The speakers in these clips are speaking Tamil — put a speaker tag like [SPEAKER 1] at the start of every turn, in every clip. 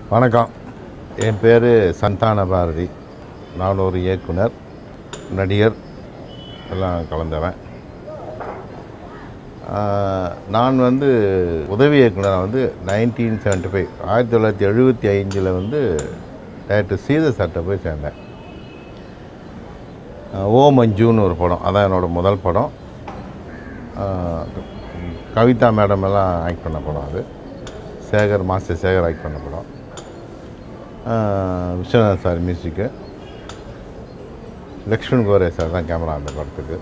[SPEAKER 1] வணக்கம் என் பேர் சந்தான பாரதி நான் ஒரு இயக்குனர் நடிகர் எல்லாம் கலந்தவன் ஆஹ், நான் வந்து உதவி இயக்குனராக வந்து நைன்டீன் செவன்ட்டி ஃபைவ் ஆயிரத்தி தொள்ளாயிரத்தி எழுபத்தி ஐந்தில் வந்து டேரக்டர் சீத சார்ட்ட போய் சேர்ந்தேன் ஆஹ், ஓ மஞ்சுன்னு ஒரு படம் அதான் என்னோடய முதல் படம் ஆஹ், கவிதா மேடம் எல்லாம் ஆக்ட் பண்ண படம் அது சேகர் மாஸ்டர் சேகர் ஆக்ட் பண்ண படம் ஆஹ் Viswanath sir music Lakshman Gore sir தான் கேமரா அந்த படத்துக்கு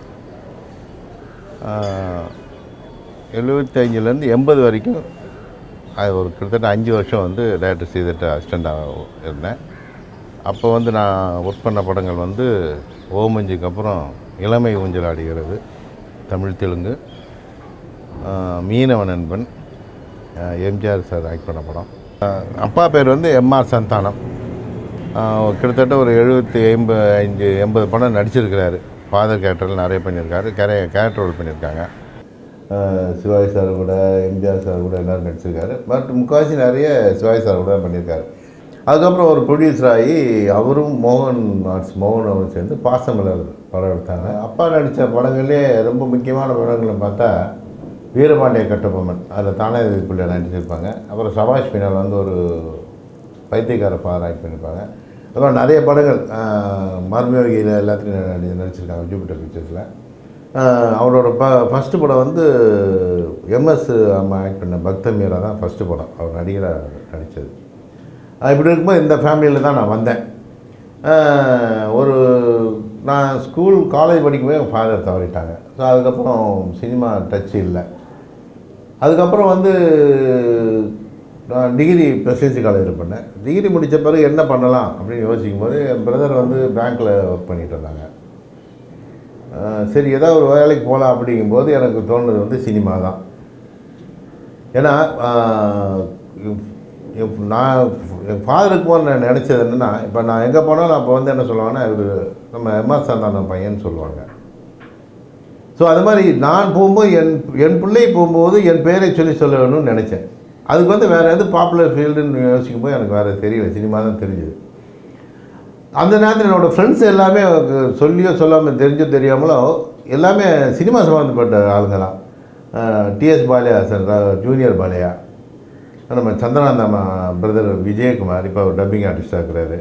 [SPEAKER 1] எழுபத்தஞ்சிலேருந்து எண்பது வரைக்கும் அது ஒரு கிட்டத்தட்ட அஞ்சு வருஷம் வந்து டேரக்டர் சீதட்ட அசிஸ்டண்ட்டாக இருந்தேன் அப்போ வந்து நான் ஒர்க் பண்ண படங்கள் வந்து ஓமஞ்சுக்கு அப்புறம் இளமை ஊஞ்சல் ஆடுகிறது தமிழ் தெலுங்கு ஆஹ் மீனவ நண்பன் ஆஹ் எம்ஜிஆர் சார் ஆக்ட் பண்ண படம் ஆஹ் அப்பா பேர் வந்து எம்ஆர் சந்தானம் ஆஹ் கிட்டத்தட்ட ஒரு எழுபத்தி ஐம்பது அஞ்சு எண்பது படம் நடிச்சிருக்கிறாரு ஃபாதர் கேரக்டரில் நிறைய பண்ணியிருக்காரு கேரே கேரக்டர் ரோல் பண்ணியிருக்காங்க ஆஹ் சிவாஜி சார் கூட எம்ஜிஆர் சார் கூட எல்லோரும் நடிச்சிருக்காரு பட் முக்கால்வாசி நிறைய சிவாஜி சார் கூட தான் பண்ணியிருக்காரு அதுக்கப்புறம் ஒரு ப்ரொடியூசர் ஆகி அவரும் மோகன் ஆர்ட்ஸ் மோகன் அவரும் சேர்ந்து பாசமலர் படம் எடுத்தாங்க அப்பா நடித்த படங்கள்லேயே ரொம்ப முக்கியமான படங்களை பார்த்தா வீரபாண்டிய கட்டபொம்மன் அதில் தானே பிள்ளை நடிச்சிருப்பாங்க அப்புறம் சபாஷ் பின்னால் வந்து ஒரு பைத்தியக்கார ஃபாதர் ஆக்ட் பண்ணியிருப்பாங்க அப்புறம் நிறைய படங்கள் மர்மயோகியில் எல்லாத்துலையும் நடி நடிச்சிருக்காங்க ஜூபிட்டர் பிக்சர்ஸில் அவரோட ப ஃபஸ்ட்டு படம் வந்து எம்எஸ் அம்மா ஆக்ட் பண்ண பக்த மீரா தான் ஃபஸ்ட்டு படம் அவர் நடிகராக நடித்தது இப்படி இருக்கும்போது இந்த ஃபேமிலியில் தான் நான் வந்தேன் ஆஹ் ஒரு நான் ஸ்கூல் காலேஜ் படிக்கும்போது என் ஃபாதர் தவறிட்டாங்க ஸோ அதுக்கப்புறம் சினிமா டச் இல்லை அதுக்கப்புறம் வந்து நான் டிகிரி பிரசிடென்சி காலேஜில் பண்ணேன் டிகிரி முடித்த பிறகு என்ன பண்ணலாம் அப்படின்னு யோசிக்கும் போது என் பிரதர் வந்து பேங்க்கில் ஒர்க் பண்ணிட்டு இருந்தாங்க ஆஹ் சரி ஏதாவது ஒரு வேலைக்கு போகலாம் அப்படிங்கும்போது எனக்கு தோணுது வந்து சினிமா தான் ஏன்னா ஆஹ் இப்- இப் நான் என் ஃபாதருக்கு போது நான் நினச்சது என்னென்னா இப்போ நான் எங்கே போனாலும் அப்போ வந்து என்ன சொல்லுவாங்கன்னா இவர் நம்ம எம்ஆர் சந்தானம் பையன் சொல்லுவாங்க ஸோ அது மாதிரி நான் போகும்போது என் என் பிள்ளை போகும்போது என் பேரை சொல்லி சொல்லணும்னு நினச்சேன் அதுக்கு வந்து வேறு எது பாப்புலர் ஃபீல்டுன்னு யோசிக்கும் போது எனக்கு வேறு தெரியல சினிமா தான் தெரிஞ்சுது அந்த நேரத்தில் என்னோடய ஃப்ரெண்ட்ஸ் எல்லாமே எனக்கு சொல்லியோ சொல்லாமல் தெரிஞ்சோ தெரியாமலோ எல்லாமே சினிமா சம்மந்தப்பட்ட ஆளுங்க தான் TS Baliah sir junior Baliah நம்ம சந்திரகாந்தம்மா பிரதர் விஜயகுமார் இப்போ அவர் டப்பிங் ஆர்டிஸ்டாக இருக்கிறாரு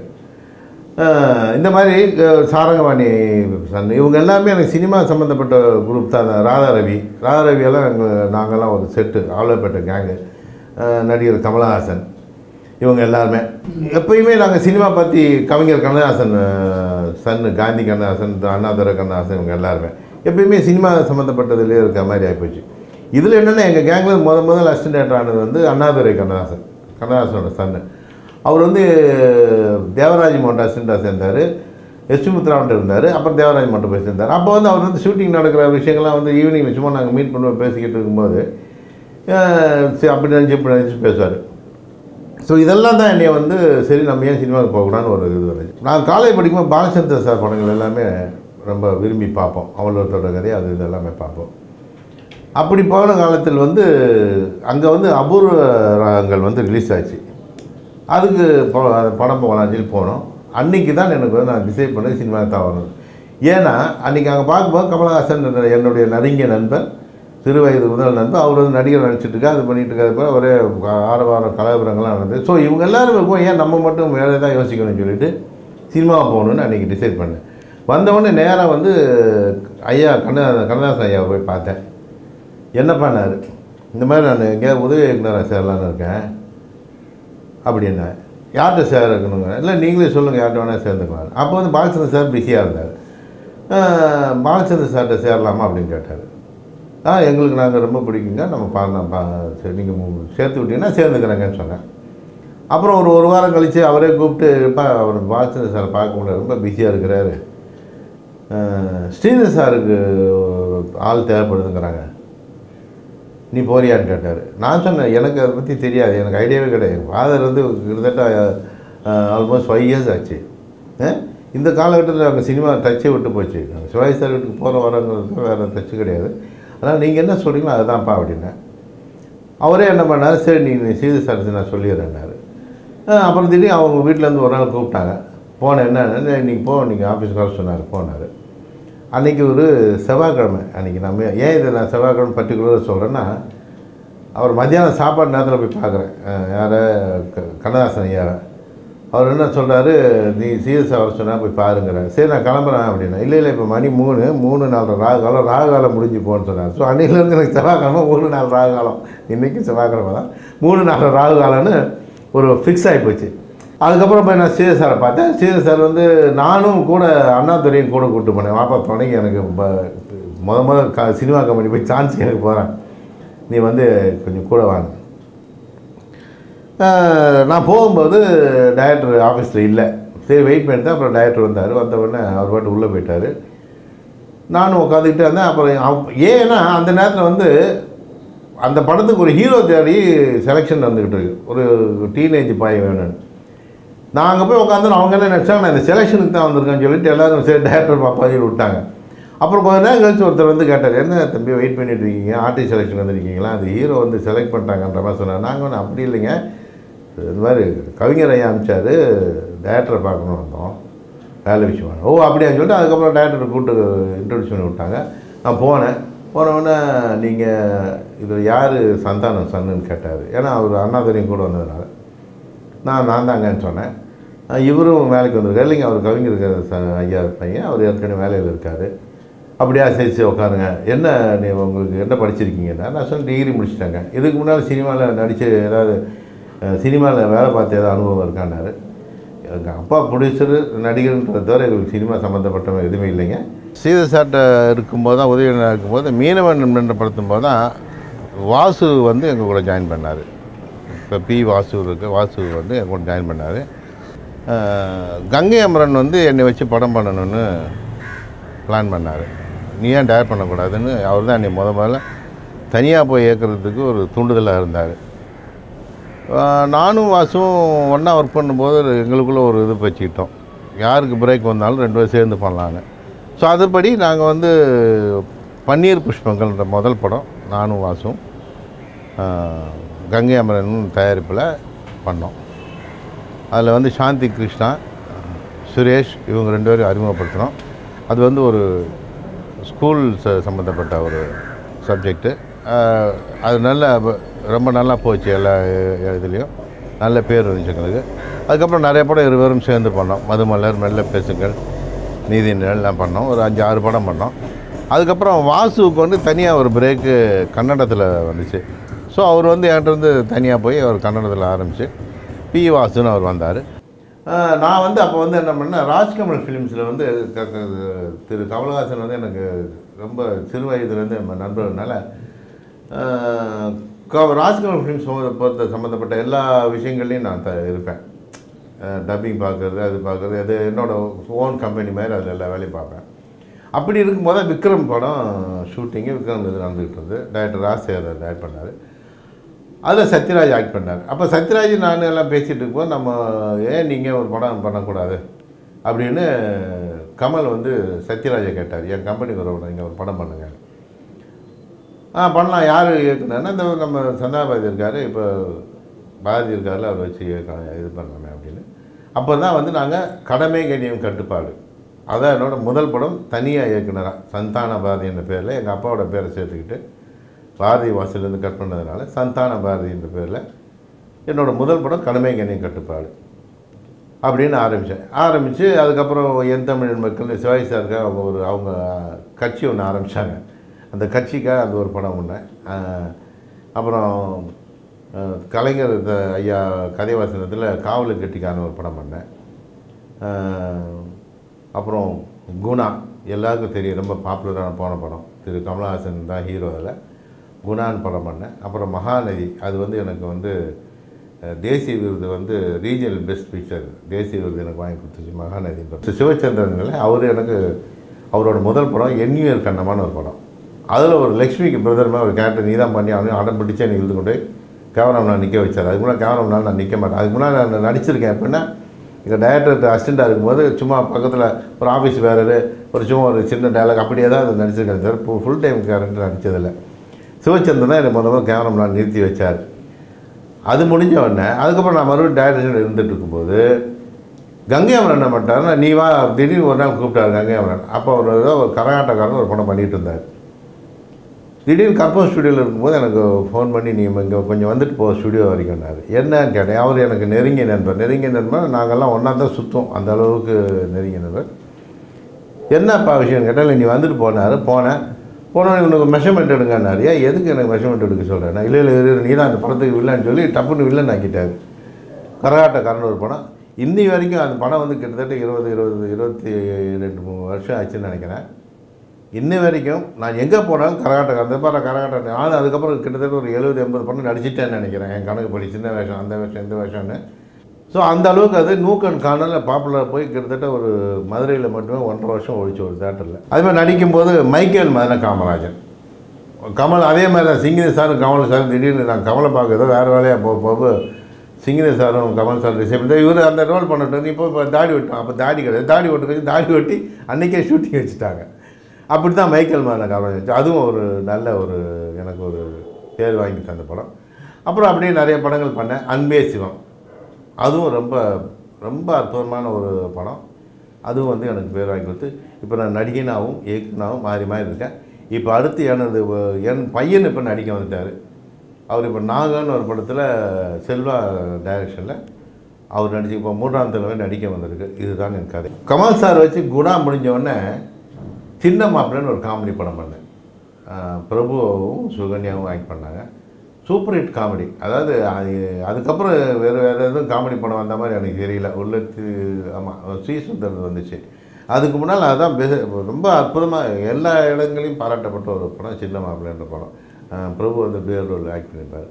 [SPEAKER 1] அஹ் இந்த மாதிரி அஹ் சாரங்கவாணி சன் இவங்க எல்லாமே எனக்கு சினிமா சம்மந்தப்பட்ட குரூப் தான் ராதா ரவி ராதா ரவியெல்லாம் எங்கள் நாங்கள்லாம் ஒரு செட்டு ஆலப்பேட்டை கேங்கு நடிகர் கமலஹாசன் இவங்க எல்லாருமே எப்பயுமே நாங்கள் சினிமா பற்றி கவிஞர் கண்ணதாசன் அஹ், சன்னு காந்தி கண்ணதாசன் அண்ணாதுரை கண்ணதாசன் இவங்க எல்லாருமே எப்பயுமே சினிமா சம்மந்தப்பட்டதுலேயே இருக்க மாதிரி ஆகிப்போச்சு இதில் என்னென்னா எங்கள் கேங்கில் முத முதல் அசிஸ்டன்ட் ஆனது வந்து அண்ணாதுரை கண்ணதாசன் கண்ணதாசனோட சன்னு அவர் வந்து தேவராஜ் மோட்டா அசிஸ்டண்ட்டாக சேர்ந்தார் எஸ் முத்ராவன்ட்டு இருந்தார் அப்புறம் தேவராஜ் மட்டும் போய் சேர்ந்தார் அப்போ வந்து அவர் வந்து ஷூட்டிங் நடக்கிற விஷயங்கள்லாம் வந்து ஈவினிங் சும்மா நாங்கள் மீட் பண்ணுவோம் பேசிக்கிட்டு இருக்கும்போது அஹ், சரி அப்படி நினச்சி இப்படி நினச்சி பேசுவார் ஸோ இதெல்லாம் தான் என்னைய வந்து சரி நம்ம ஏன் சினிமாவுக்கு போகக்கூடாதுன்னு ஒரு இது வந்துச்சு நான் காலேஜ் படிக்கும்போது பாலச்சந்தர் சார் படங்கள் எல்லாமே ரொம்ப விரும்பி பார்ப்போம் அவளோட கதை அது இது எல்லாமே பார்ப்போம் அப்படி போன காலத்தில் வந்து அங்கே வந்து அபூர்வ ராகங்கள் வந்து ரிலீஸ் ஆச்சு அதுக்கு ப- அந்த படம் போகலாம் சொல்லி போனோம் அன்னைக்கு தான் எனக்கு வந்து நான் டிசைட் பண்ணி சினிமா தான் வரணும் ஏன்னா அன்றைக்கி அங்கே பார்க்கும்போது கமலஹாசன் என்ற என்னுடைய நெருங்கிய நண்பர் சிறு வயது முதல் நண்பர் அவர் வந்து நடிகர் நடிச்சிட்டு இருக்கா அது பண்ணிட்டு இருக்காது போல ஒரே ஆரவாரம் கலாபுரங்கள்லாம் நடந்தது ஸோ இவங்க எல்லாரும் இருக்கும் ஏன் நம்ம மட்டும் வேறு தான் யோசிக்கணும்னு சொல்லிட்டு சினிமா போகணுன்னு அன்றைக்கி டிசைட் பண்ணேன் வந்தவொடனே நேராக வந்து ஐயா கண்ண கண்ணதாசன் ஐயாவை போய் பார்த்தேன் என்ன பண்ணார் இந்த மாதிரி நான் எங்கேயாவது உதவி இயக்குனராக சேரலான்னு இருக்கேன் அப்படின்னா யார்கிட்ட சேர இருக்கணுங்க இல்லை நீங்களே சொல்லுங்கள் யார்கிட்ட வேணால் சேர்ந்துக்கலாம் அப்போ வந்து பாலச்சந்திரன் சார் பிஸியாக இருந்தார் ஆஹ், பாலச்சந்திரன் சார்கிட்ட சேரலாமா அப்படின்னு கேட்டார் ஆ எங்களுக்கு நாங்கள் ரொம்ப பிடிக்குங்க நம்ம பா நான் பா சரி நீங்கள் சேர்த்து விட்டீங்கன்னா சேர்ந்துக்கிறேங்கன்னு சொன்னேன் அப்புறம் ஒரு ஒரு வாரம் கழித்து அவரே கூப்பிட்டு "எப்பா, அவர் பாலச்சந்திரன் சார் பார்க்க முடியல ரொம்ப பிஸியாக இருக்கிறாரு ஆஹ், ஸ்ரீதர் சாருக்கு ஆள் தேவைப்படுதுங்கிறாங்க நீ போறியான்னு கேட்டார் நான் சொன்னேன் எனக்கு அதை பற்றி தெரியாது எனக்கு ஐடியாவே கிடையாது ஃபாதர் வந்து கிட்டத்தட்ட ஆல்மோஸ்ட் ஃபைவ் இயர்ஸ் ஆச்சு அஹ், இந்த காலகட்டத்தில் அங்கே சினிமா டச்சே விட்டு போச்சு நாங்கள் சிவாஜி சார் வீட்டுக்கு போகிற வரவங்களுக்கு வேறு டச்சு கிடையாது அதனால் நீங்கள் என்ன சொல்கிறீங்களோ அதுதான்ப்பா அப்படின்னேன் அவரே என்ன பண்ணார் சரி நீ சீது சார் நான் சொல்லிடுறேன்னாரு அஹ் அப்புறம் திடீர்னு அவங்க வீட்டிலேருந்து ஒரு நாள் கூப்பிட்டாங்க போனேன் என்ன இன்றைக்கி போ இன்றைக்கி ஆஃபீஸ்க்கு வர சொன்னார் போனார் அன்றைக்கி ஒரு செவ்வாய்க்கிழமை அன்றைக்கி நம்ம ஏன் இதை நான் செவ்வாய்க்கிழமை பர்டிகுலராக சொல்கிறேன்னா அவர் மத்தியானம் சாப்பாடு நேரத்தில் போய் பார்க்குறேன் யாரை க- கண்ணதாசன் ஐயாவை அவர் என்ன சொல்கிறாரு நீ சீரியஸாக வர சொன்னா போய் பாருங்கிறார் சரி நான் கிளம்புறேன் அப்படின்னா இல்லை இல்லை இப்போ மணி மூணு மூணு நாலு ராகு காலம் ராகு காலம் முடிஞ்சு போன்னு சொன்னார் ஸோ அன்றைக்கிலேருந்து எனக்கு செவ்வாய்க்கிழமை மூணு நாலு ராகு காலம் இன்றைக்கி செவ்வாய்க்கிழமை தான் மூணு நாலு ராகு காலம்னு ஒரு ஃபிக்ஸ் ஆகி போச்சு அதுக்கப்புறம் போய் நான் சீரியஸ் சாரை பார்த்தேன் சீரியஸ் சார் வந்து நானும் கூட அண்ணாதுரையும் கூட கூப்பிட்டு போனேன் வாப்பா துணைக்கு எனக்கு ப- முத முத க சினிமா கம்பெனி போய் சான்ஸ் எனக்கு போகிறேன் நீ வந்து கொஞ்சம் கூட வாங்க அஹ் நான் போகும்போது டைரக்டர் ஆஃபீஸில் இல்லை சரி வெயிட் பண்ணிட்டு அப்புறம் டைரக்டர் வந்தார் வந்த உடனே அவர் பாட்டு உள்ளே போயிட்டார் நானும் உட்காந்துக்கிட்டே இருந்தேன் அப்புறம் அவ- ஏன்னா அந்த நேரத்தில் வந்து அந்த படத்துக்கு ஒரு ஹீரோ தேடி செலெக்ஷன் வந்துக்கிட்டு இருக்கு ஒரு டீனேஜ் பாய் வேணும்னு நான் அங்கே போய் உட்காந்து அவங்க என்ன நினச்சாங்க நான் இந்த செலெக்ஷனுக்கு தான் வந்திருக்கேன்னு சொல்லிட்டு எல்லாரும் சரி டேரக்டர் பாப்பா சொல்லி விட்டாங்க அப்புறம் கொஞ்ச நேரம் கழிச்சு ஒருத்தர் வந்து கேட்டார் என்ன தம்பி வெயிட் பண்ணிட்டு இருக்கீங்க ஆர்டிஸ்ட் செலெக்ஷன் வந்திருக்கீங்களா அந்த ஹீரோ வந்து செலக்ட் பண்ணிட்டாங்கன்ற மாதிரி சொன்னார் நாங்கள் ஒன்றும் அப்படி இல்லைங்க இது மாதிரி கவிஞர் ஐயா அனுப்பிச்சாரு டேரக்டரை பார்க்கணும் வந்தோம் வேலை விஷயமா ஓ அப்படியான்னு சொல்லிட்டு அதுக்கப்புறம் டேரக்டரை கூப்பிட்டு இன்ட்ரடியூஸ் பண்ணி விட்டாங்க நான் போனேன் போனவுடனே நீங்கள் இதில் யார் சந்தானம் சன்னுன்னு கேட்டார் ஏன்னா அவர் அண்ணாதுரையும் கூட வந்ததுனால நான் நான் தாங்கன்னு சொன்னேன் அஹ் இவரும் வேலைக்கு வந்திருக்காரு இல்லைங்க அவர் கவிஞர் இருக்கார் ச ஐயா பையன் அவர் ஏற்கனவே வேலையில் இருக்கார் அப்படியா சரி சரி உட்காருங்க என்ன நீ உங்களுக்கு என்ன படிச்சிருக்கீங்கன்னா நான் சொன்னேன் டிகிரி முடிச்சிட்டேங்க இதுக்கு முன்னால் சினிமாவில் நடித்து ஏதாவது சினிமாவில் வேலை பார்த்த ஏதாவது அனுபவம் இருக்கான்னாரு எங்கள் அப்பா ப்ரொடியூசர் நடிகர்ன்றதை தவிர எங்களுக்கு சினிமா சம்மந்தப்பட்ட எதுவுமே இல்லைங்க சீதசாட்டை இருக்கும்போது தான் உதவியாளராக இருக்கும்போது மீனவன் என்ற படத்தும் போது தான் வாசு வந்து எங்கள் கூட ஜாயின் பண்ணார் இப்போ பி வாசு இருக்கு வாசு வந்து என் கூட ஜாயின் பண்ணார் கங்கை அமரன் வந்து என்னை வச்சு படம் பண்ணணும்னு பிளான் பண்ணார் நீ ஏன் டயர் பண்ணக்கூடாதுன்னு அவர் தான் என்னை முத முதல்ல தனியாக போய் இயக்கிறதுக்கு ஒரு தூண்டுதலாக இருந்தார் நானும் வாசும் ஒன்றா ஒர்க் பண்ணும்போது எங்களுக்குள்ளே ஒரு இது வச்சுக்கிட்டோம் யாருக்கு பிரேக் வந்தாலும் ரெண்டு பேரும் சேர்ந்து பண்ணலான்னு ஸோ அதுபடி நாங்கள் வந்து பன்னீர் புஷ்பங்கள்ன்ற முதல் படம் நானும் வாசும் ஆஹ், கங்கை அமரன் தயாரிப்பில் பண்ணோம் அதில் வந்து சாந்தி கிருஷ்ணா சுரேஷ் இவங்க ரெண்டு பேரும் அறிமுகப்படுத்தினோம் அது வந்து ஒரு ஸ்கூல் ச சம்மந்தப்பட்ட ஒரு சப்ஜெக்ட்டு அது நல்ல ப- ரொம்ப நல்லா போச்சு எல்லா இ- இதுலேயும் நல்ல பேர் இருந்துச்சு எங்களுக்கு அதுக்கப்புறம் நிறைய படம் இருவரும் சேர்ந்து பண்ணோம் மதுமலர் மெல்ல பேசுங்கள் நீதி நிழல்லாம் பண்ணோம் ஒரு அஞ்சு ஆறு படம் பண்ணோம் அதுக்கப்புறம் வாசுவுக்கு வந்து தனியாக ஒரு பிரேக்கு கன்னடத்தில் வந்துச்சு ஸோ அவர் வந்து என்கிட்ட வந்து தனியாக போய் அவர் கன்னடத்தில் ஆரம்பித்து பி வாசுன்னு அவர் வந்தார் நான் வந்து அப்போ வந்து என்ன பண்ணேன் ராஜ்கமல் ஃபிலிம்ஸில் வந்து க- க- திரு கமலஹாசன் வந்து எனக்கு ரொம்ப சிறு வயதுலேருந்து நம்ம நண்பர்னால ஆஹ், க- ராஜ்கமல் ஃபிலிம்ஸ் பொறுத்த சம்மந்தப்பட்ட எல்லா விஷயங்கள்லையும் நான் த இருப்பேன் டப்பிங் பார்க்குறது அது பார்க்குறது அது என்னோட ஓன் கம்பெனி மாதிரி அதில் எல்லா வேலையும் பார்ப்பேன் அப்படி இருக்கும்போது தான் விக்ரம் படம் ஷூட்டிங்கு விக்ரம் இது நடந்துகிட்டு இருந்தது டைரக்டர் ராஜசேகர் டைரக்ட் பண்ணார் அதில் சத்யராஜ் ஆக்ட் பண்ணார் அப்போ சத்யராஜ் நான் எல்லாம் பேசிகிட்டு இருக்கும்போது நம்ம ஏன் நீங்கள் ஒரு படம் பண்ணக்கூடாது அப்படின்னு கமல் வந்து சத்யராஜை கேட்டார் என் கம்பெனிக்கு ஒரு நீங்கள் ஒரு படம் பண்ணுங்க ஆ பண்ணலாம் யார் இயக்குனர்னா இந்த நம்ம சந்தாபாதி இருக்கார் இப்போ பாரதி இருக்கார்ல அவர் வச்சு இயக்க- இது பண்ணலாமே அப்படின்னு அப்போ தான் வந்து நாங்கள் கடமை கண்ணியம் கட்டுப்பாடு அதான் என்னோட முதல் படம் தனியாக இயக்குனராக சந்தான பாரதி என்ற பேரில் எங்கள் அப்பாவோட பேரை சேர்த்துக்கிட்டு பாரதி வாசலேருந்து கட் பண்ணதுனால சந்தான பாரதி என்ற பேரில் என்னோட முதல் படம் கடமை கண்ணியம் கட்டுப்பாடு அப்படின்னு ஆரம்பித்தேன் ஆரம்பித்து அதுக்கப்புறம் என் தமிழ் மக்கள் சிவாஜி சாருக்கு அவங்க ஒரு அவங்க கட்சி ஒன்று ஆரம்பித்தாங்க அந்த கட்சிக்காக அந்த ஒரு படம் ஒன்று அப்புறம் அஹ், கலைஞர் த- ஐயா கதைவாசனத்தில் காவலு கட்டிக்கான ஒரு படம் பண்ணேன் அஹ், அப்புறம் குணா எல்லாருக்கும் தெரியும் ரொம்ப பாப்புலரான போன படம் திரு கமலஹாசன் தான் ஹீரோ அதில் குணான்னு படம் பண்ணேன் அப்புறம் மகாநதி அது வந்து எனக்கு வந்து அஹ், தேசிய விருது வந்து ரீஜனல் பெஸ்ட் பிக்சர் தேசிய விருது எனக்கு வாங்கி கொடுத்துச்சு மகாநதி சிவச்சந்திரன்ல அவர் எனக்கு அவரோட முதல் படம் எண்ணியர் கண்ணமான ஒரு படம் அதில் ஒரு லக்ஷ்மிக்கு பிரதர் ஒரு கேரக்டர் நீ தான் பண்ணி அவனையும் அடம் பிடிச்சே நீ இழுத்து கொண்டு போய் கேமரா நான் நிற்க வச்சார் அதுக்கு முன்னாடி கேமரா முன்னால் நான் நிற்க மாட்டேன் அதுக்கு முன்னாடி நான் நடிச்சிருக்கேன் எப்படின்னா எங்கள் டைரக்டர் அசிஸ்டண்ட்டாக இருக்கும்போது சும்மா பக்கத்தில் ஒரு ஆஃபீஸ் வேறு ஒரு சும்மா ஒரு சின்ன டயலாக் அப்படியே தான் அது நடிச்சிருக்கேன் சார் இப்போ ஃபுல் டைம் கேரக்டர் நடித்ததில்லை சிவச்சந்திரன் தான் எனக்கு முதல்ல கேமரா முன்னால் நிறுத்தி வச்சார் அது முடிஞ்ச உடனே அதுக்கப்புறம் நான் மறுபடியும் டைரக்ஷன் இருந்துட்டு இருக்கும்போது கங்கை அமரன் என்ன பண்ணிட்டாருன்னா நீ வா திடீர்னு ஒரு நாள் கூப்பிட்டாரு கங்கை அமரன் அப்போ அவர் ஏதோ ஒரு கரகாட்டக்காரன் ஒரு படம் பண்ணிட்டு இருந்தார் திடீர்னு கற்பம் ஸ்டுடியோவில் இருக்கும்போது எனக்கு ஃபோன் பண்ணி நீ இங்கே கொஞ்சம் வந்துட்டு போ ஸ்டுடியோ வரைக்கும்னாரு என்னன்னு கேட்டேன் அவர் எனக்கு நெருங்கிய நண்பர் நெருங்கிய நண்பர் நாங்கள்லாம் ஒன்றா தான் சுற்றோம் அந்த அளவுக்கு நெருங்கிய நண்பர் என்னப்பா விஷயம் கேட்டால் நீ வந்துட்டு போனார் போனேன் போனோடனே உனக்கு மெஷர்மெண்ட் எடுங்கன்னாரு ஏன் எதுக்கு எனக்கு மெஷர்மெண்ட் எடுக்க சொல்கிறேன் இல்லை இல்லை இரு, நீ தான் அந்த படத்துக்கு வில்லன்னு சொல்லி டப்புன்னு வில்லன் ஆக்கிட்டாரு கரகாட்டக்காரன் ஒரு படம் இன்னி வரைக்கும் அந்த படம் வந்து கிட்டத்தட்ட இருபது இருபது இருபத்தி ரெண்டு மூணு வருஷம் ஆச்சுன்னு நினைக்கிறேன் இன்னி வரைக்கும் நான் எங்கே போனாலும் கரகாட்டம் அந்த பாரு கரகாட்டம் நானும் அதுக்கப்புறம் கிட்டத்தட்ட ஒரு எழுபது எண்பது படம் நடிச்சிட்டேன்னு நினைக்கிறேன் என் கணக்கு படி சின்ன வேஷம் அந்த வேஷம் இந்த வேஷம்னு ஸோ அந்த அளவுக்கு அது நூக்கன் காணலில் பாப்புலர் போய் கிட்டத்தட்ட ஒரு மதுரையில் மட்டுமே ஒன்றரை வருஷம் ஒழிச்சு ஒரு தேட்டரில் அதே மாதிரி நடிக்கும்போது மைக்கேல் மதன காமராஜன் கமல் அதே மாதிரி தான் சிங்கிரி சாரும் கமல் சாரும் திடீர்னு நான் கமலை பார்க்க ஏதோ வேறு வேலையாக போக போக சிங்கிரி சாரும் கமல் சார் ரிசீவ் இவர் அந்த ரோல் பண்ணிட்டு இப்போ இப்போ தாடி வெட்டும் அப்போ தாடி கிடையாது தாடி வெட்டு வச்சு தாடி வெட்டி அன்றைக்கே ஷூட்டிங் வச்சுட்டாங்க அப்படி தான் மைக்கேல் மேலே காமராஜ் அதுவும் ஒரு நல்ல ஒரு எனக்கு ஒரு பேர் வாங்கி தந்த படம் அப்புறம் அப்படியே நிறைய படங்கள் பண்ணேன் அன்பே சிவம் அதுவும் ரொம்ப ரொம்ப அற்புதமான ஒரு படம் அதுவும் வந்து எனக்கு பேர் வாங்கி கொடுத்து இப்போ நான் நடிகனாகவும் இயக்குனாவும் மாறி மாறி இருக்கேன் இப்போ அடுத்து எனது வ- என் பையன் இப்போ நடிக்க வந்துட்டார் அவர் இப்போ நாகன்னு ஒரு படத்தில் செல்வா டைரக்ஷனில் அவர் நடிச்சு இப்போ மூன்றாம் தடவை நடிக்க வந்திருக்கு இதுதான் என் கதை கமல் சார் வச்சு குணா முடிஞ்ச உடனே சின்ன மாப்பிள்ளைன்னு ஒரு காமெடி படம் பண்ணேன் ஆஹ் பிரபுவும் சுகன்யாவும் ஆக்ட் பண்ணாங்க சூப்பர் ஹிட் காமெடி அதாவது அது அதுக்கப்புறம் வேறு வேறு எதுவும் காமெடி படம் வந்த மாதிரி எனக்கு தெரியல உள்ளத்து ஆமாம் ஸ்ரீசுந்தர் வந்துச்சு அதுக்கு முன்னால் அதுதான் பெ ரொம்ப அற்புதமாக எல்லா இடங்களையும் பாராட்டப்பட்ட ஒரு படம் சின்ன மாப்பிள்ளைன்ற படம் ஆஹ் பிரபு வந்து பேர் ரோல் ஆக்ட் பண்ணியிருப்பார்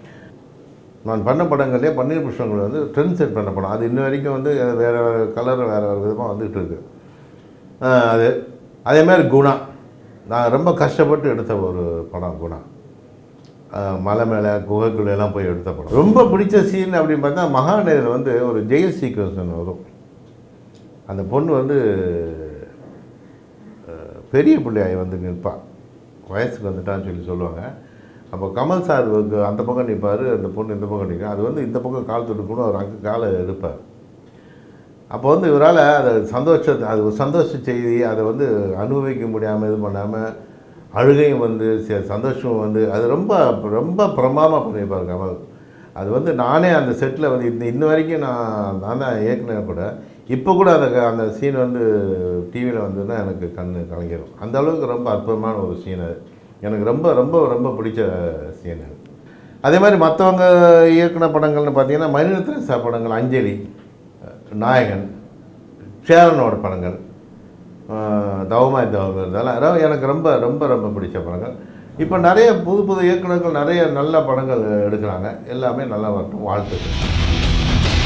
[SPEAKER 1] நான் பண்ண படங்கள்லேயே பன்னீர் புஷ்பங்கள் வந்து ட்ரெண்ட் செட் பண்ண படம் அது இன்ன வரைக்கும் வந்து வேறு வேறு கலர் வேறு வேறு விதமாக வந்துகிட்டு இருக்கு ஆஹ் அது அதே மாதிரி குணா நான் ரொம்ப கஷ்டப்பட்டு எடுத்த ஒரு படம் குணா ஆஹ் மலை மேலே குகைக்குள்ள எல்லாம் போய் எடுத்த படம் ரொம்ப பிடிச்ச சீன் அப்படின்னு பார்த்தா மகாநேரில் வந்து ஒரு ஜெயில் சீக்வன்ஸ் ஒன்று வரும் அந்த பொண்ணு வந்து அஹ், பெரிய பிள்ளையாய் வந்து நிற்பாள் வயசுக்கு வந்துட்டான்னு சொல்லி சொல்லுவாங்க அப்போ கமல் சார் வந்து அந்த பக்கம் நிற்பார் அந்த பொண்ணு இந்த பக்கம் நிற்கும் அது வந்து இந்த பக்கம் கால் தொட்டுக்கணும் அவர் அங்கே காலை எடுப்பார் அப்போ வந்து இவரால் அதை சந்தோஷத்தை அது ஒரு சந்தோஷ செய்தி அதை வந்து அனுபவிக்க முடியாமல் இது பண்ணாமல் அழுகையும் வந்து ச- சந்தோஷமும் வந்து அது ரொம்ப ரொம்ப பிரமாதமாக பண்ணியிருப்பார் கமல் அது வந்து நானே அந்த செட்டில் வந்து இந்த இன்ன வரைக்கும் நான் நான் தான் இயக்குனர் கூட இப்போ கூட அந்த க- அந்த சீன் வந்து டிவியில் வந்ததுன்னா எனக்கு கண் கலங்கிடும் அந்த அளவுக்கு ரொம்ப அற்புதமான ஒரு சீன் அது எனக்கு ரொம்ப ரொம்ப ரொம்ப பிடிச்ச சீன் அது அதே மாதிரி மற்றவங்க இயக்குன படங்கள்னு பார்த்தீங்கன்னா மணிரத்ன படங்கள் அஞ்சலி நாயகன் சேரனோட படங்கள் ஆஹ் தவமாய் தவம் இதெல்லாம் ரொம்ப- எனக்கு ரொம்ப ரொம்ப ரொம்ப பிடிச்ச படங்கள் இப்போ நிறைய புது புது இயக்குனர்கள் நிறைய நல்ல படங்கள் எடுக்கிறாங்க எல்லாமே நல்லா வரட்டும் வாழ்த்துக்கள்